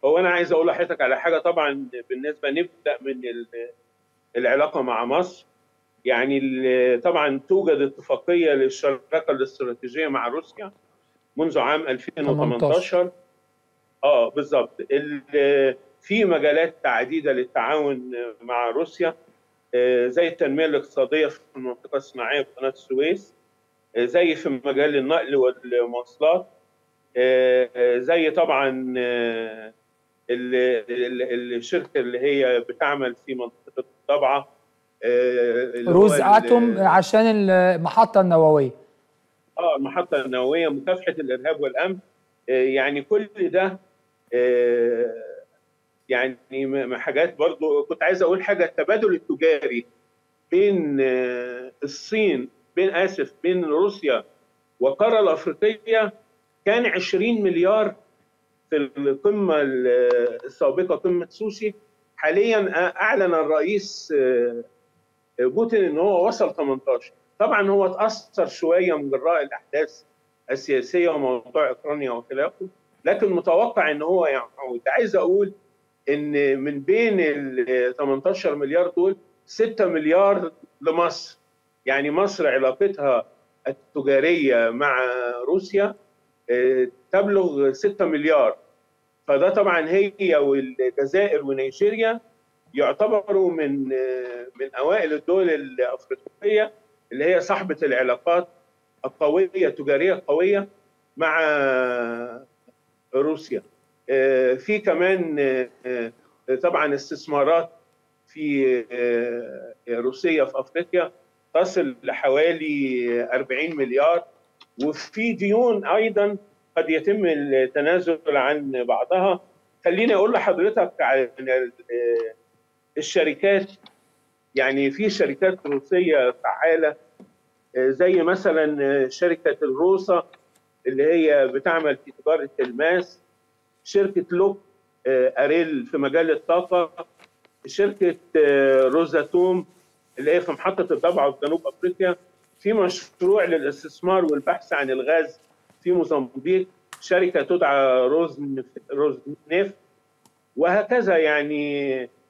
هو انا عايز اقول لحضرتك على حاجه طبعا بالنسبه نبدا من العلاقه مع مصر يعني طبعا توجد اتفاقيه للشراكه الاستراتيجيه مع روسيا منذ عام 2018 اه بالظبط في مجالات عديده للتعاون مع روسيا زي التنميه الاقتصاديه في المنطقه الصناعيه في قناه السويس زي في مجال النقل والمواصلات زي طبعا الشركه اللي هي بتعمل في منطقه الضبعه روز اتوم عشان المحطه النوويه اه المحطه النوويه مكافحه الارهاب والامن يعني كل ده يعني حاجات برضو كنت عايز اقول حاجه التبادل التجاري بين الصين بين اسف بين روسيا والقاره الافريقيه كان 20 مليار في القمه السابقه قمه سوشي حاليا اعلن الرئيس بوتين ان هو وصل 18 طبعا هو اتاثر شويه من جراء الاحداث السياسيه وموضوع اوكرانيا وخلافه لكن متوقع ان هو يعود عايز اقول ان من بين ال 18 مليار دول 6 مليار لمصر يعني مصر علاقتها التجاريه مع روسيا تبلغ 6 مليار فده طبعا هي والجزائر ونيجيريا يعتبروا من من اوائل الدول الافريقيه اللي هي صاحبه العلاقات القويه التجاريه القويه مع روسيا في كمان طبعا استثمارات في روسيا في افريقيا تصل لحوالي 40 مليار وفي ديون ايضا قد يتم التنازل عن بعضها خليني اقول لحضرتك عن الشركات يعني في شركات روسيه فعاله زي مثلا شركه الروسا اللي هي بتعمل في تجاره الماس شركه لوك اريل في مجال الطاقه شركه روزاتوم اللي هي في محطه الضبعه في جنوب افريقيا في مشروع للاستثمار والبحث عن الغاز في موزمبيق شركه تدعى روز روز نيف وهكذا يعني